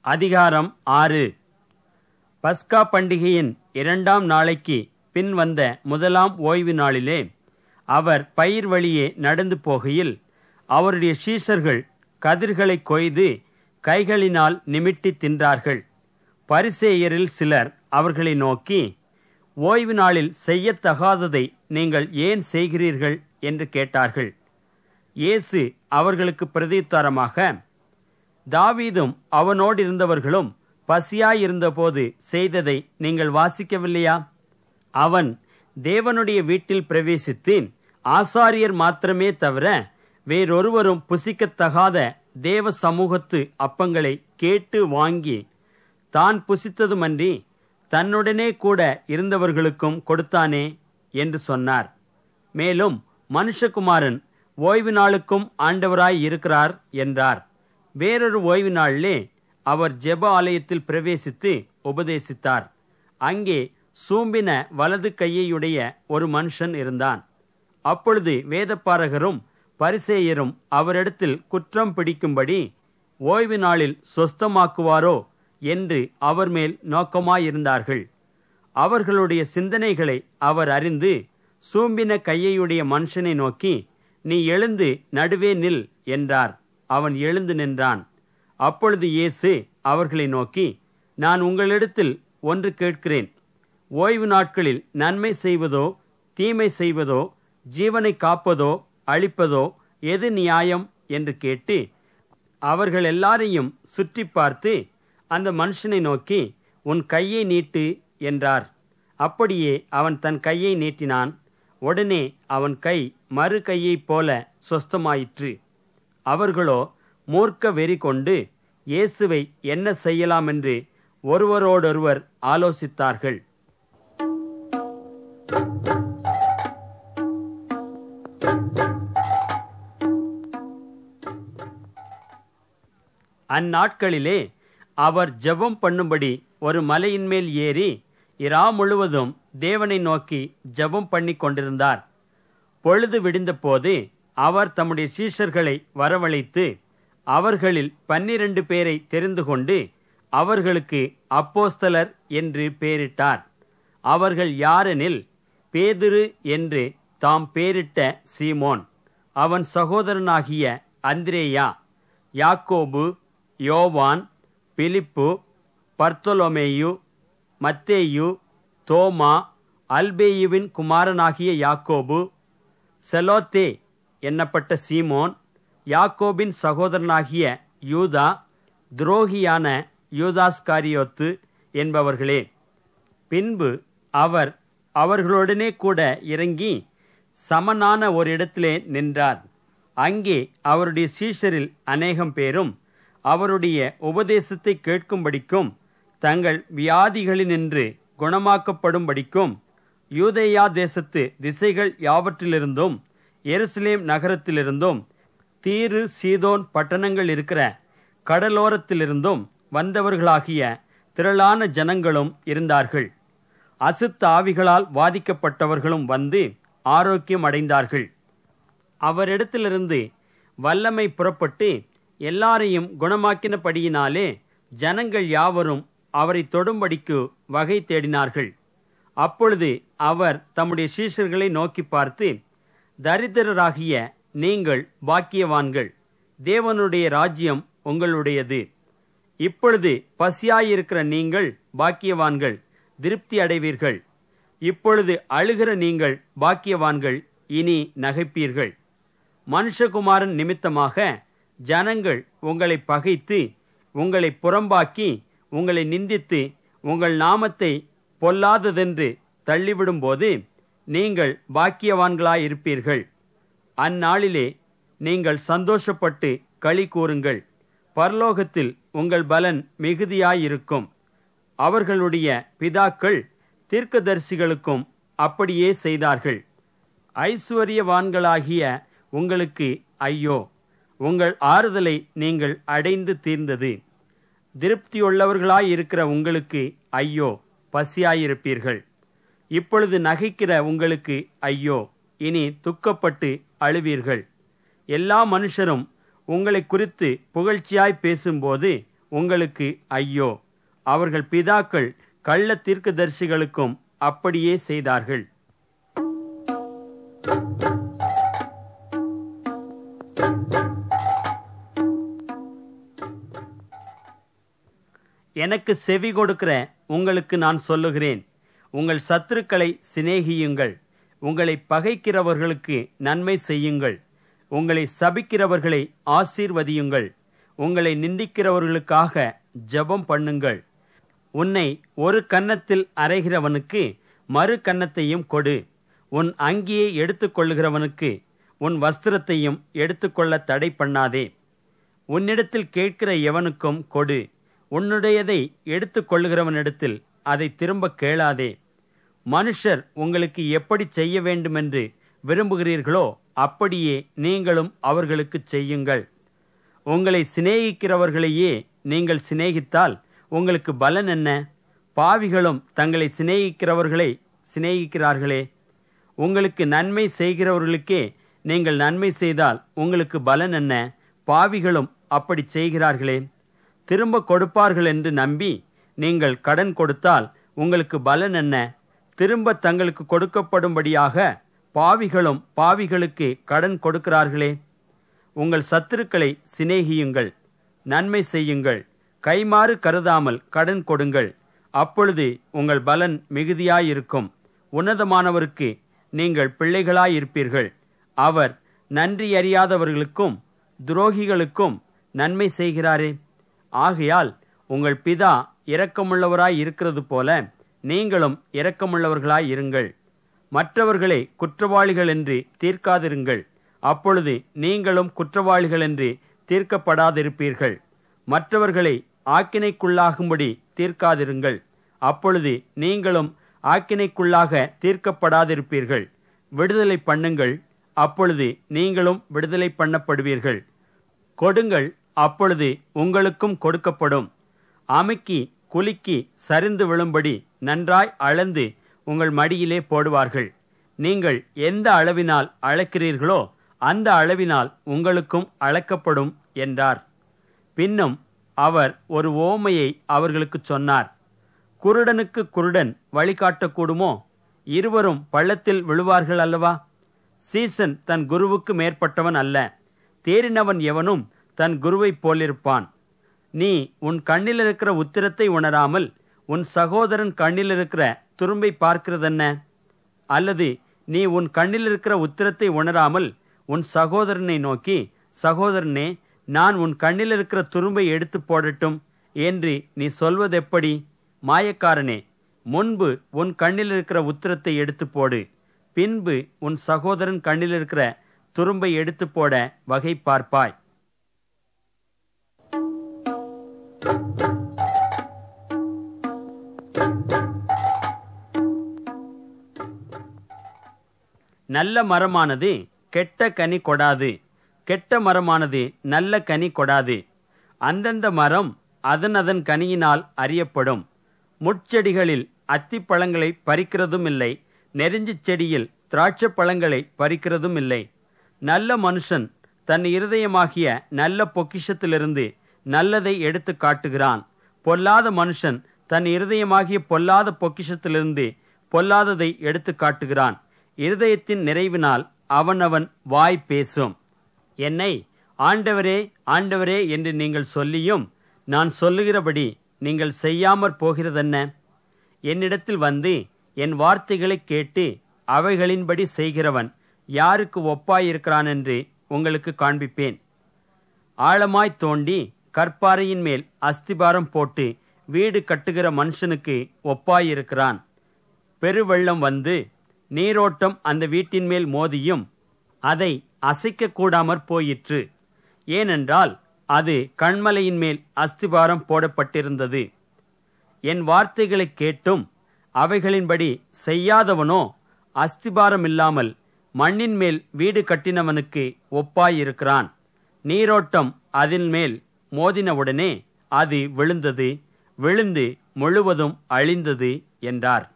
அதிகாரம் ஆறு பஸ்கா பண்டிகையின் இரண்டாம் நாளைக்கு பின் வந்த முதலாம் ஓய்வு நாளிலே அவர் பயிர் வழியே நடந்து போகையில் அவருடைய சீஷர்கள் கதிர்களை கொய்து கைகளினால் நிமிட்டி தின்றார்கள் பரிசேயரில் சிலர் அவர்களை நோக்கி ஓய்வு நாளில் செய்யத்தகாததை நீங்கள் ஏன் செய்கிறீர்கள் என்று கேட்டார்கள் இயேசு அவர்களுக்கு பிரதியுத்தரமாக தாவீதும் அவனோடு இருந்தவர்களும் பசியாயிருந்தபோது செய்ததை நீங்கள் வாசிக்கவில்லையா அவன் தேவனுடைய வீட்டில் பிரவேசித்து ஆசாரியர் மாத்திரமே தவிர வேறொருவரும் புசிக்கத்தகாத தேவ சமூகத்து அப்பங்களை கேட்டு வாங்கி தான் புசித்ததுமன்றி தன்னுடனே கூட இருந்தவர்களுக்கும் கொடுத்தானே என்று சொன்னார் மேலும் மனுஷகுமாரன் ஓய்வு நாளுக்கும் ஆண்டவராய் இருக்கிறார் என்றார் வேறொரு ஓய்வு நாளிலே அவர் ஜெப ஆலயத்தில் பிரவேசித்து உபதேசித்தார் அங்கே சூம்பின வலது கையையுடைய ஒரு மனுஷன் இருந்தான் அப்பொழுது வேதப்பாரகரும் பரிசேயரும் அவரிடத்தில் குற்றம் பிடிக்கும்படி ஓய்வு நாளில் சொஸ்தமாக்குவாரோ என்று அவர் மேல் நோக்கமாயிருந்தார்கள் அவர்களுடைய சிந்தனைகளை அவர் அறிந்து சூம்பின கையையுடைய மனுஷனை நோக்கி நீ எழுந்து நடுவே நில் என்றார் அவன் எழுந்து நின்றான் அப்பொழுது இயேசு அவர்களை நோக்கி நான் உங்களிடத்தில் ஒன்று கேட்கிறேன் ஓய்வு நாட்களில் நன்மை செய்வதோ தீமை செய்வதோ ஜீவனை காப்பதோ அழிப்பதோ எது நியாயம் என்று கேட்டு அவர்கள் எல்லாரையும் சுற்றி பார்த்து அந்த மனுஷனை நோக்கி உன் கையை நீட்டு என்றார் அப்படியே அவன் தன் கையை நீட்டினான் உடனே அவன் கை மறு கையைப் போல சொஸ்தமாயிற்று அவர்களோ மூர்க்க வெறி கொண்டு இயேசுவை என்ன செய்யலாம் என்று ஒருவரோடொருவர் ஆலோசித்தார்கள் அந்நாட்களிலே அவர் ஜெபம் பண்ணும்படி ஒரு மலையின் மேல் ஏறி இரா முழுவதும் தேவனை நோக்கி ஜெபம் பண்ணி கொண்டிருந்தார் பொழுது விடிந்தபோது அவர் தம்முடைய சீஷர்களை வரவழைத்து அவர்களில் பன்னிரண்டு பேரை தெரிந்து கொண்டு அவர்களுக்கு அப்போஸ்தலர் என்று பெயரிட்டார் அவர்கள் யாரெனில் பேதுரு என்று தாம் பேரிட்ட சீமோன் அவன் சகோதரனாகிய அந்திரேயா யாக்கோபு யோவான் பிலிப்பு பர்த்தொலோமேயு மத்தேயு தோமா அல்பேயுவின் குமாரனாகிய யாக்கோபு செலோத்தே என்னப்பட்ட சீமோன் யாக்கோபின் சகோதரனாகிய யூதா துரோகியான யூதாஸ்காரியோத்து என்பவர்களே பின்பு அவர் அவர்களுடனே கூட இறங்கி சமனான ஒரு இடத்திலே நின்றார் அங்கே அவருடைய சீஷரில் அநேகம் பேரும் அவருடைய உபதேசத்தை கேட்கும்படிக்கும் தங்கள் வியாதிகளினின்று குணமாக்கப்படும்படிக்கும் யூதேயா தேசத்து திசைகள் யாவற்றிலிருந்தும் எருசலேம் நகரத்திலிருந்தும் தீரு சீதோன் பட்டணங்கள் இருக்கிற கடலோரத்திலிருந்தும் வந்தவர்களாகிய திரளான ஜனங்களும் இருந்தார்கள் அசுத்த ஆவிகளால் வாதிக்கப்பட்டவர்களும் வந்து ஆரோக்கியம் அடைந்தார்கள் அவரிடத்திலிருந்து வல்லமை புறப்பட்டு எல்லாரையும் குணமாக்கினபடியினாலே ஜனங்கள் யாவரும் அவரை தொடும்படிக்கு வகை தேடினார்கள் அப்பொழுது அவர் தம்முடைய சீஷர்களை நோக்கி பார்த்து தரித்திரராகிய நீங்கள் பாக்கியவான்கள் தேவனுடைய ராஜ்யம் உங்களுடையது இப்பொழுது பசியாயிருக்கிற நீங்கள் பாக்கியவான்கள் திருப்தி அடைவீர்கள் இப்பொழுது அழுகிற நீங்கள் பாக்கியவான்கள் இனி நகைப்பீர்கள் மனுஷகுமாரன் நிமித்தமாக ஜனங்கள் உங்களை பகைத்து உங்களை புறம்பாக்கி உங்களை நிந்தித்து உங்கள் நாமத்தை பொல்லாததென்று தள்ளிவிடும்போது நீங்கள் பாக்கியவான்களாயிருப்பீர்கள் அந்நாளிலே நீங்கள் சந்தோஷப்பட்டு களி கூறுங்கள் பரலோகத்தில் உங்கள் பலன் மிகுதியாயிருக்கும் அவர்களுடைய பிதாக்கள் தீர்க்கதரிசிகளுக்கும் அப்படியே செய்தார்கள் ஐஸ்வர்யவான்களாகிய உங்களுக்கு ஐயோ உங்கள் ஆறுதலை நீங்கள் அடைந்து தீர்ந்தது திருப்தியுள்ளவர்களாயிருக்கிற உங்களுக்கு ஐயோ பசியாயிருப்பீர்கள் இப்பொழுது நகைக்கிற உங்களுக்கு ஐயோ இனி துக்கப்பட்டு அழுவீர்கள் எல்லா மனுஷரும் உங்களை குறித்து புகழ்ச்சியாய் பேசும்போது உங்களுக்கு ஐயோ அவர்கள் பிதாக்கள் கள்ள தீர்க்கதரிசிகளுக்கும் அப்படியே செய்தார்கள் எனக்கு செவி கொடுக்கிற உங்களுக்கு நான் சொல்லுகிறேன் உங்கள் சத்துருக்களை சிநேகியுங்கள் உங்களை பகைக்கிறவர்களுக்கு நன்மை செய்யுங்கள் உங்களை சபிக்கிறவர்களை ஆசீர்வதியுங்கள் உங்களை நிந்திக்கிறவர்களுக்காக ஜெபம் பண்ணுங்கள் உன்னை ஒரு கன்னத்தில் அறைகிறவனுக்கு மறு கன்னத்தையும் கொடு உன் அங்கியை எடுத்துக்கொள்ளுகிறவனுக்கு உன் வஸ்திரத்தையும் எடுத்துக்கொள்ள தடை பண்ணாதே உன்னிடத்தில் கேட்கிற எவனுக்கும் கொடு உன்னுடையதை எடுத்துக்கொள்ளுகிறவனிடத்தில் அதை திரும்ப கேளாதே மனுஷர் உங்களுக்கு எப்படி செய்ய வேண்டுமென்று விரும்புகிறீர்களோ அப்படியே நீங்களும் அவர்களுக்கு செய்யுங்கள் உங்களை சிநேகிக்கிறவர்களையே நீங்கள் சிநேகித்தால் உங்களுக்கு பலன் என்ன பாவிகளும் தங்களை சிநேகிக்கிறவர்களை சிநேகிக்கிறார்களே உங்களுக்கு நன்மை செய்கிறவர்களுக்கே நீங்கள் நன்மை செய்தால் உங்களுக்கு பலன் என்ன பாவிகளும் அப்படி செய்கிறார்களே திரும்ப கொடுப்பார்கள் என்று நம்பி நீங்கள் கடன் கொடுத்தால் உங்களுக்கு பலன் என்ன திரும்ப தங்களுக்கு கொடுக்கப்படும்படியாக பாவிகளும் பாவிகளுக்கு கடன் கொடுக்கிறார்களே உங்கள் சத்துருக்களை சிநேகியுங்கள் நன்மை செய்யுங்கள் கைமாறு கருதாமல் கடன் கொடுங்கள் அப்பொழுது உங்கள் பலன் மிகுதியாயிருக்கும் உன்னதமானவருக்கு நீங்கள் பிள்ளைகளாயிருப்பீர்கள் அவர் நன்றி அறியாதவர்களுக்கும் துரோகிகளுக்கும் நன்மை செய்கிறாரே ஆகையால் உங்கள் பிதா இரக்கமுள்ளவராய் இருக்கிறது போல நீங்களும் இரக்கமுள்ளவர்களாய் இருங்கள் மற்றவர்களை குற்றவாளிகள் என்று தீர்க்காதிருங்கள் அப்பொழுது நீங்களும் குற்றவாளிகள் என்று தீர்க்கப்படாதிருப்பீர்கள் மற்றவர்களை ஆக்கினைக்குள்ளாகும்படி தீர்க்காதிருங்கள் அப்பொழுது நீங்களும் ஆக்கினைக்குள்ளாக தீர்க்கப்படாதிருப்பீர்கள் விடுதலை பண்ணுங்கள் அப்பொழுது நீங்களும் விடுதலை பண்ணப்படுவீர்கள் கொடுங்கள் அப்பொழுது உங்களுக்கும் கொடுக்கப்படும் அமுக்கி குலுக்கி சரிந்து விழும்படி நன்றாய் அளந்து உங்கள் மடியிலே போடுவார்கள் நீங்கள் எந்த அளவினால் அளக்கிறீர்களோ அந்த அளவினால் உங்களுக்கும் அளக்கப்படும் என்றார் பின்னும் அவர் ஒரு ஓமையை அவர்களுக்கு சொன்னார் குருடனுக்கு குருடன் வழிகாட்டக்கூடுமோ இருவரும் பள்ளத்தில் விழுவார்கள் அல்லவா சீசன் தன் குருவுக்கு மேற்பட்டவன் அல்ல தேறினவன் எவனும் தன் குருவைப் போலிருப்பான் நீ உன் கண்ணில் இருக்கிற உத்திரத்தை உணராமல் உன் சகோதரன் கண்ணில் இருக்கிற துரும்பை பார்க்கிறதென்ன அல்லது நீ உன் கண்ணில் இருக்கிற உத்திரத்தை உணராமல் உன் சகோதரனை நோக்கி சகோதரனே நான் உன் கண்ணில் இருக்கிற துரும்பை எடுத்து போடட்டும் என்று நீ சொல்வதெப்படி மாயக்காரனே முன்பு உன் கண்ணில் இருக்கிற உத்திரத்தை எடுத்து போடு பின்பு உன் சகோதரன் கண்ணில் இருக்கிற துரும்பை எடுத்து போட வகை பார்ப்பாய் நல்ல மரமானது கெட்ட கனி கொடாது கெட்ட மரமானது நல்ல கனி கொடாது அந்தந்த மரம் அதன் அதன் கனியினால் அறியப்படும் முட்செடிகளில் அத்திப்பழங்களை பறிக்கிறதும் இல்லை நெருஞ்சிச் செடியில் திராட்சைப் பழங்களை பறிக்கிறதும் இல்லை நல்ல மனுஷன் தன் இருதயமாகிய நல்ல பொக்கிஷத்திலிருந்து நல்லதை எடுத்து காட்டுகிறான் பொல்லாத மனுஷன் தன் இருதயமாகிய பொல்லாத பொக்கிஷத்திலிருந்து பொல்லாததை எடுத்து காட்டுகிறான் இருதயத்தின் நிறைவினால் அவனவன் வாய் பேசும் என்னை ஆண்டவரே ஆண்டவரே என்று நீங்கள் சொல்லியும் நான் சொல்லுகிறபடி நீங்கள் செய்யாமற் போகிறதென்ன என்னிடத்தில் வந்து என் வார்த்தைகளை கேட்டு அவைகளின்படி செய்கிறவன் யாருக்கு ஒப்பாயிருக்கிறான் என்று உங்களுக்கு காண்பிப்பேன் ஆழமாய் தோண்டி கற்பாறையின் மேல் அஸ்திபாரம் போட்டு வீடு கட்டுகிற மனுஷனுக்கு ஒப்பாயிருக்கிறான் பெருவெள்ளம் வந்து நீரோட்டம் அந்த வீட்டின் மேல் மோதியும் அதை அசைக்க கூடாமற் போயிற்று ஏனென்றால் அது கண்மலையின் மேல் அஸ்திபாரம் போடப்பட்டிருந்தது என் வார்த்தைகளைக் கேட்டும் அவைகளின்படி செய்யாதவனோ அஸ்திபாரம் இல்லாமல் மண்ணின் மேல் வீடு கட்டினவனுக்கு ஒப்பாயிருக்கிறான் நீரோட்டம் அதன் மேல் மோதினவுடனே அது விழுந்தது விழுந்து முழுவதும் அழிந்தது என்றார்